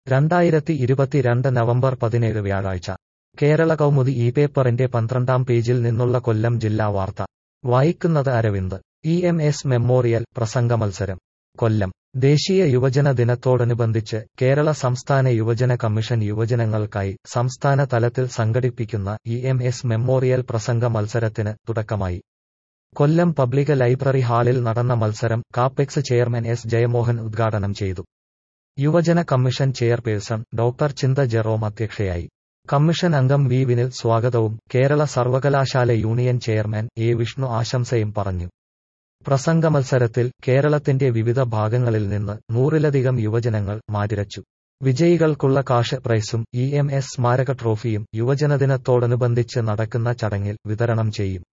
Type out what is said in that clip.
രണ്ടായിരത്തി ഇരുപത്തിരണ്ട് നവംബർ പതിനേഴ് വ്യാഴാഴ്ച കേരള കൗമുദി ഈ പേപ്പറിന്റെ പന്ത്രണ്ടാം പേജിൽ നിന്നുള്ള കൊല്ലം ജില്ലാ വാർത്ത വായിക്കുന്നത് Aravind E M S memorial പ്രസംഗ മത്സരം കൊല്ലം ദേശീയ യുവജന ദിനത്തോടനുബന്ധിച്ച് കേരള സംസ്ഥാന യുവജന കമ്മീഷൻ യുവജനങ്ങൾക്കായി സംസ്ഥാന തലത്തിൽ സംഘടിപ്പിക്കുന്ന ഇ എം എസ് മെമ്മോറിയൽ പ്രസംഗ മത്സരത്തിന് തുടക്കമായി കൊല്ലം പബ്ലിക് ലൈബ്രറി ഹാളിൽ നടന്ന മത്സരം കാപ്പെക്സ് ചെയർമാൻ എസ് ജയമോഹൻ ഉദ്ഘാടനം ചെയ്തു യുവജന commission chairperson doctor Chintha Jerome അധ്യക്ഷയായി കമ്മീഷൻ അംഗം വി വിനിൽ സ്വാഗതവും കേരള സർവകലാശാല യൂണിയൻ ചെയർമാൻ എ വിഷ്ണു ആശംസയും പറഞ്ഞു പ്രസംഗ മത്സരത്തിൽ കേരളത്തിന്റെ വിവിധ ഭാഗങ്ങളിൽ നിന്ന് നൂറിലധികം യുവജനങ്ങൾ മാതിരച്ചു വിജയികൾക്കുള്ള കാഷ് പ്രൈസും ഇ എം എസ് സ്മാരക ട്രോഫിയും യുവജനദിനത്തോടനുബന്ധിച്ച് നടക്കുന്ന ചടങ്ങിൽ വിതരണം ചെയ്യും